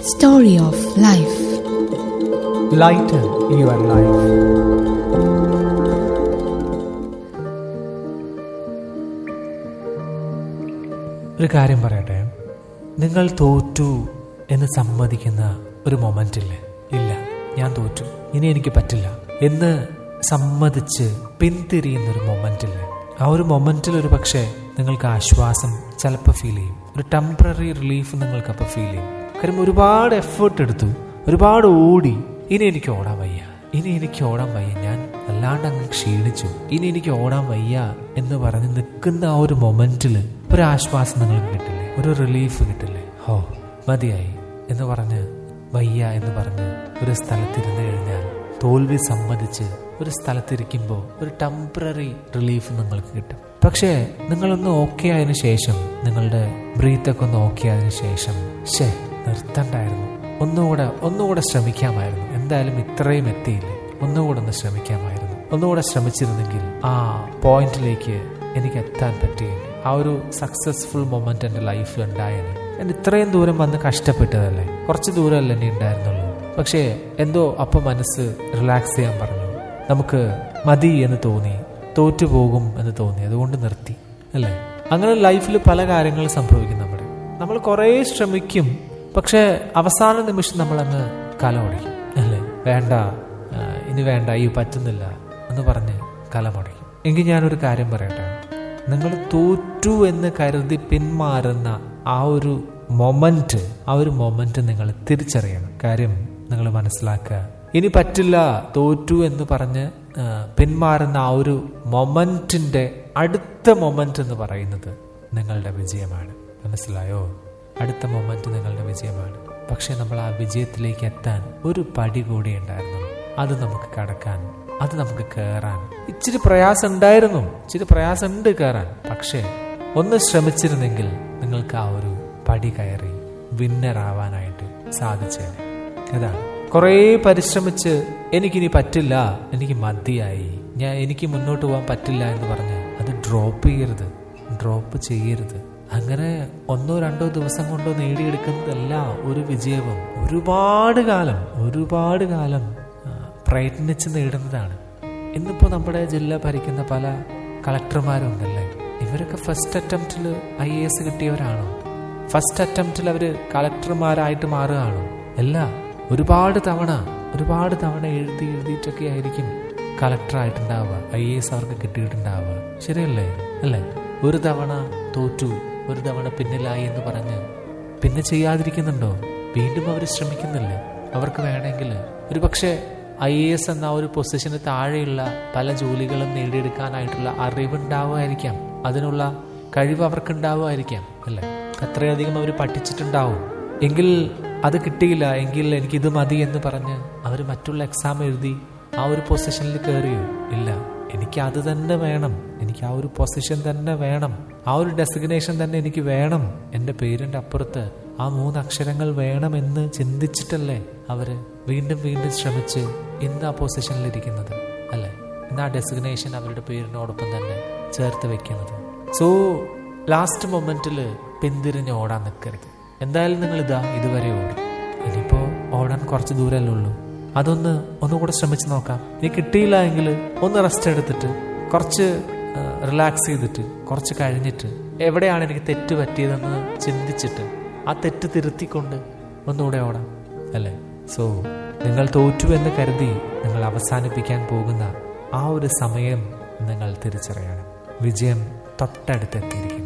Story of Life. Lighten your life. ഒരു കാര്യം പറയട്ടെ നിങ്ങൾ തോറ്റു എന്ന് സമ്മതിക്കുന്ന ഒരു മൊമെന്റ് ഇല്ലേ ഇല്ല ഞാൻ തോറ്റു ഇനി എനിക്ക് പറ്റില്ല എന്ന് സമ്മതിച്ച് പിന്തിരിയുന്ന ഒരു മൊമെന്റ് ഇല്ലേ ആ ഒരു മൊമെന്റിൽ ഒരു പക്ഷേ നിങ്ങൾക്ക് ആശ്വാസം ചിലപ്പോൾ ഫീൽ ചെയ്യും ഒരു ടെമ്പററി റിലീഫ് നിങ്ങൾക്ക് അപ്പോൾ ഫീൽ ചെയ്യും കാര്യം ഒരുപാട് എഫേർട്ട് എടുത്തു ഒരുപാട് ഓടി ഇനി എനിക്ക് ഓടാൻ വയ്യ ഇനി എനിക്ക് ഓടാൻ വയ്യ ഞാൻ അല്ലാണ്ട് അങ്ങ് ക്ഷീണിച്ചു ഇനി എനിക്ക് ഓടാൻ വയ്യ എന്ന് പറഞ്ഞ് നിൽക്കുന്ന ആ ഒരു മൊമെന്റിൽ ഒരു ആശ്വാസം നിങ്ങൾക്ക് കിട്ടില്ലേ ഒരു റിലീഫ് കിട്ടില്ലേ ഹോ മതിയായി എന്ന് പറഞ്ഞ് വയ്യ എന്ന് പറഞ്ഞ് ഒരു സ്ഥലത്തിരുന്ന് കഴിഞ്ഞാൽ തോൽവി സമ്മതിച്ച് ഒരു സ്ഥലത്തിരിക്കുമ്പോൾ ഒരു ടെമ്പററി റിലീഫ് നിങ്ങൾക്ക് കിട്ടും പക്ഷേ നിങ്ങളൊന്ന് ഓക്കെ ആയതിനു ശേഷം നിങ്ങളുടെ ബ്രീത്തൊക്കെ ഒന്ന് ഓക്കെ ആയതിനു ശേഷം ശേ നിർത്തണ്ടായിരുന്നു ഒന്നുകൂടെ ഒന്നുകൂടെ ശ്രമിക്കാമായിരുന്നു എന്തായാലും ഇത്രയും എത്തിയില്ലേ ഒന്നുകൂടെ ഒന്ന് ശ്രമിക്കാമായിരുന്നു ഒന്നുകൂടെ ശ്രമിച്ചിരുന്നെങ്കിൽ ആ പോയിന്റിലേക്ക് എനിക്ക് എത്താൻ പറ്റിയില്ല ആ ഒരു സക്സസ്ഫുൾ മൊമെന്റ് എൻ്റെ ലൈഫിൽ ഉണ്ടായേനെ ഞാൻ ഇത്രയും ദൂരം വന്ന് കഷ്ടപ്പെട്ടതല്ലേ കുറച്ച് ദൂരമല്ലേ എന്നെ ഉണ്ടായിരുന്നുള്ളൂ പക്ഷേ എന്തോ അപ്പം മനസ്സ് റിലാക്സ് ചെയ്യാൻ പറഞ്ഞു നമുക്ക് മതി എന്ന് തോന്നി തോറ്റുപോകും എന്ന് തോന്നി അതുകൊണ്ട് നിർത്തി അല്ലേ അങ്ങനെ ലൈഫിൽ പല കാര്യങ്ങളും സംഭവിക്കും നമ്മുടെ നമ്മൾ കുറേ ശ്രമിക്കും പക്ഷേ അവസാന നിമിഷം നമ്മളങ്ങ് കലമടിക്കും അല്ലേ വേണ്ട ആ, ഇനി വേണ്ട ഈ പറ്റുന്നില്ല എന്ന് പറഞ്ഞ് കലമടിക്കും എങ്കിൽ ഞാനൊരു കാര്യം പറയട്ടെ നിങ്ങൾ തോറ്റു എന്ന് കരുതി പിന്മാറുന്ന ആ ഒരു മൊമെന്റ് ആ ഒരു മൊമെന്റ് നിങ്ങൾ തിരിച്ചറിയണം കാര്യം നിങ്ങൾ മനസ്സിലാക്കുക ഇനി പറ്റില്ല തോറ്റു എന്ന് പറഞ്ഞ് ആ, പിന്മാറുന്ന ആ ഒരു മൊമെന്റിന്റെ അടുത്ത മൊമെന്റ് എന്ന് പറയുന്നത് നിങ്ങളുടെ വിജയമാണ് മനസ്സിലായോ അടുത്ത മൊമെന്റ് നിങ്ങളുടെ വിജയമാണ് പക്ഷെ നമ്മൾ ആ വിജയത്തിലേക്ക് എത്താൻ ഒരു പടി കൂടി ഉണ്ടായിരുന്നുള്ളൂ അത് നമുക്ക് കടക്കാൻ അത് നമുക്ക് കയറാൻ ഇച്ചിരി പ്രയാസം ഉണ്ടായിരുന്നു ഇച്ചിരി പ്രയാസം ഉണ്ട് കയറാൻ പക്ഷേ ഒന്ന് ശ്രമിച്ചിരുന്നെങ്കിൽ നിങ്ങൾക്ക് ആ ഒരു പടി കയറി വിന്നർ ആവാനായിട്ട് സാധിച്ചേനെ അതാണ് കുറേ പരിശ്രമിച്ച് എനിക്കിനി പറ്റില്ല എനിക്ക് മതിയായി ഞാൻ എനിക്ക് മുന്നോട്ട് പോകാൻ പറ്റില്ല എന്ന് പറഞ്ഞ് അത് ഡ്രോപ്പ് ചെയ്യരുത് ഡ്രോപ്പ് ചെയ്യരുത് അങ്ങനെ ഒന്നോ രണ്ടോ ദിവസം കൊണ്ടോ നേടിയെടുക്കുന്നതല്ല ഒരു വിജയവും ഒരുപാട് കാലം ഒരുപാട് കാലം ആ, പ്രയത്നിച്ച് നേടുന്നതാണ് ഇന്നിപ്പോൾ നമ്മുടെ ജില്ല ഭരിക്കുന്ന പല കളക്ടർമാരുണ്ടല്ലേ ഇവരൊക്കെ ഫസ്റ്റ് അറ്റംപ്റ്റിൽ ഐ എ എസ് കിട്ടിയവരാണോ ഫസ്റ്റ് അറ്റംപ്റ്റിൽ അവർ കളക്ടർമാരായിട്ട് മാറുകയാണോ അല്ല ഒരുപാട് തവണ ഒരുപാട് തവണ എഴുതി എഴുതിയിട്ടൊക്കെ ആയിരിക്കും കളക്ടറായിട്ടുണ്ടാവുക ഐ എ എസ് അവർക്ക് കിട്ടിയിട്ടുണ്ടാവുക ശരിയല്ലേ അല്ലേ ഒരു തവണ തോറ്റു ഒരു തവണ പിന്നിലായി എന്ന് പറഞ്ഞ് പിന്നെ ചെയ്യാതിരിക്കുന്നുണ്ടോ വീണ്ടും അവർ ശ്രമിക്കുന്നില്ലേ അവർക്ക് വേണമെങ്കിൽ ഒരു പക്ഷേ ഐ എ എസ് എന്ന ആ ഒരു പൊസിഷന് താഴെയുള്ള പല ജോലികളും നേടിയെടുക്കാനായിട്ടുള്ള അറിവുണ്ടാവുമായിരിക്കാം അതിനുള്ള കഴിവ് അവർക്ക് ഉണ്ടാവുമായിരിക്കാം അല്ലേ അത്രയധികം അവർ പഠിച്ചിട്ടുണ്ടാവും എങ്കിൽ അത് കിട്ടിയില്ല എങ്കിൽ എനിക്കിത് മതി എന്ന് പറഞ്ഞ് അവർ മറ്റുള്ള എക്സാം എഴുതി ആ ഒരു പൊസിഷനിൽ കയറിയോ ഇല്ല എനിക്ക് അത് തന്നെ വേണം എനിക്ക് ആ ഒരു പൊസിഷൻ തന്നെ വേണം ആ ഒരു ഡെസിഗ്നേഷൻ തന്നെ എനിക്ക് വേണം എൻ്റെ പേരിൻ്റെ അപ്പുറത്ത് ആ മൂന്ന് അക്ഷരങ്ങൾ വേണമെന്ന് ചിന്തിച്ചിട്ടല്ലേ അവര് വീണ്ടും വീണ്ടും ശ്രമിച്ച് ഇന്ന് ആ പൊസിഷനിലിരിക്കുന്നത് അല്ലേ ഇന്ന് ആ ഡെസിഗ്നേഷൻ അവരുടെ പേരിനോടൊപ്പം തന്നെ ചേർത്ത് വെക്കുന്നത് സോ ലാസ്റ്റ് മൊമെന്റിൽ പിന്തിരിഞ്ഞ് ഓടാൻ നിൽക്കരുത് എന്തായാലും നിങ്ങൾ ഇതാ ഇതുവരെ ഓടി ഇനിയിപ്പോ ഓടാൻ കുറച്ച് ദൂരമല്ലേ ഉള്ളൂ അതൊന്ന് ഒന്നുകൂടെ ശ്രമിച്ച് നോക്കാം ഇനി കിട്ടിയില്ല എങ്കിൽ ഒന്ന് റെസ്റ്റ് എടുത്തിട്ട് കുറച്ച് റിലാക്സ് ചെയ്തിട്ട് കുറച്ച് കഴിഞ്ഞിട്ട് എവിടെയാണ് എനിക്ക് തെറ്റ് പറ്റിയതെന്ന് ചിന്തിച്ചിട്ട് ആ തെറ്റ് തിരുത്തിക്കൊണ്ട് ഒന്നുകൂടെ ഓടാം അല്ലേ സോ നിങ്ങൾ തോറ്റു എന്ന് കരുതി നിങ്ങൾ അവസാനിപ്പിക്കാൻ പോകുന്ന ആ ഒരു സമയം നിങ്ങൾ തിരിച്ചറിയണം വിജയം തൊട്ടടുത്തെത്തിയിരിക്കും